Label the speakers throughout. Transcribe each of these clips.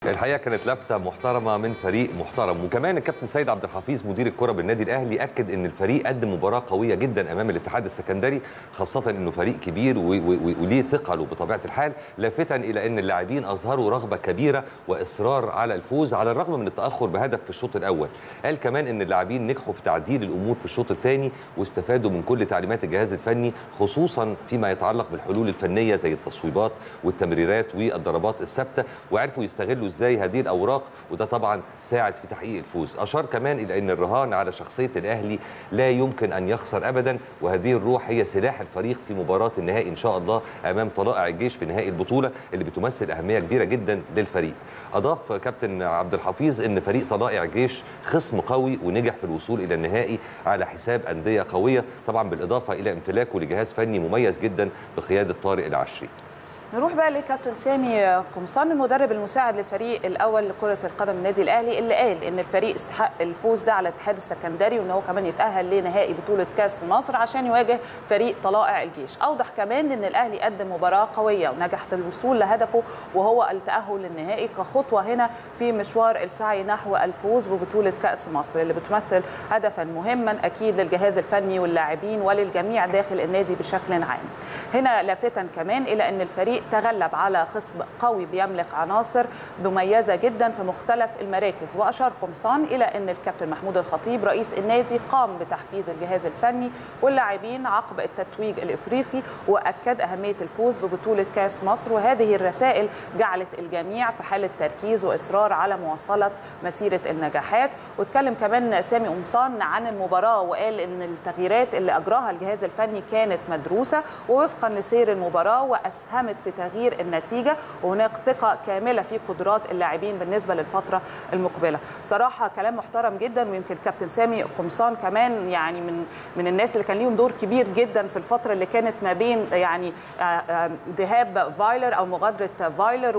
Speaker 1: الحقيقه كانت لفته محترمه من فريق محترم وكمان الكابتن سيد عبد الحفيظ مدير الكره بالنادي الاهلي اكد ان الفريق قدم مباراه قويه جدا امام الاتحاد السكندري خاصه انه فريق كبير و- و- وليه ثقله بطبيعه الحال لافتا الى ان اللاعبين اظهروا رغبه كبيره واصرار على الفوز على الرغم من التاخر بهدف في الشوط الاول قال كمان ان اللاعبين نجحوا في تعديل الامور في الشوط الثاني واستفادوا من كل تعليمات الجهاز الفني خصوصا فيما يتعلق بالحلول الفنيه زي التصويبات والتمريرات والضربات الثابته وعرفوا يستغلوا ازاي هذه الاوراق وده طبعا ساعد في تحقيق الفوز اشار كمان الى ان الرهان على شخصيه الاهلي لا يمكن ان يخسر ابدا وهذه الروح هي سلاح الفريق في مباراه النهائي ان شاء الله امام طلائع الجيش في نهائي البطوله اللي بتمثل اهميه كبيره جدا للفريق اضاف كابتن عبد الحفيظ ان فريق طلائع الجيش خصم قوي ونجح في الوصول الى النهائي على حساب انديه قويه طبعا بالاضافه الى امتلاكه لجهاز فني مميز جدا بقياده طارق العشري
Speaker 2: نروح بقى لكابتن سامي قمصان المدرب المساعد للفريق الاول لكره القدم النادي الاهلي اللي قال ان الفريق استحق الفوز ده على الاتحاد السكندري وان هو كمان يتاهل لنهائي بطوله كاس مصر عشان يواجه فريق طلائع الجيش اوضح كمان ان الاهلي قدم مباراه قويه ونجح في الوصول لهدفه وهو التاهل للنهائي كخطوه هنا في مشوار السعي نحو الفوز ببطوله كاس مصر اللي بتمثل هدفا مهما اكيد للجهاز الفني واللاعبين وللجميع داخل النادي بشكل عام هنا لافتا كمان الى ان الفريق تغلب على خصم قوي بيملك عناصر مميزه جدا في مختلف المراكز واشار قمصان الى ان الكابتن محمود الخطيب رئيس النادي قام بتحفيز الجهاز الفني واللاعبين عقب التتويج الافريقي واكد اهميه الفوز ببطوله كاس مصر وهذه الرسائل جعلت الجميع في حاله تركيز واصرار على مواصله مسيره النجاحات واتكلم كمان سامي قمصان عن المباراه وقال ان التغييرات اللي اجراها الجهاز الفني كانت مدروسه ووفقا لسير المباراه واسهمت في تغيير النتيجه وهناك ثقه كامله في قدرات اللاعبين بالنسبه للفتره المقبله بصراحه كلام محترم جدا ويمكن كابتن سامي قمصان كمان يعني من من الناس اللي كان ليهم دور كبير جدا في الفتره اللي كانت ما بين يعني آه، آه، ذهاب فايلر او مغادره فايلر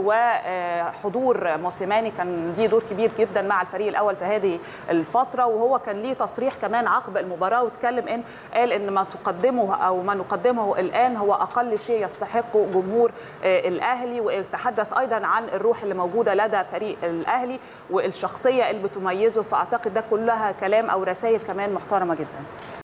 Speaker 2: وحضور موسيماني كان ليه دور كبير جدا مع الفريق الاول في هذه الفتره وهو كان ليه تصريح كمان عقب المباراه واتكلم ان قال ان ما تقدمه او ما نقدمه الان هو اقل شيء يستحقه جمهور آه، الاهلي وتحدث ايضا عن الروح اللي موجوده لدى فريق الاهلي والشخصيه اللي بتميزه فاعتقد ده كلها كلام او رسائل كمان محترمه جدا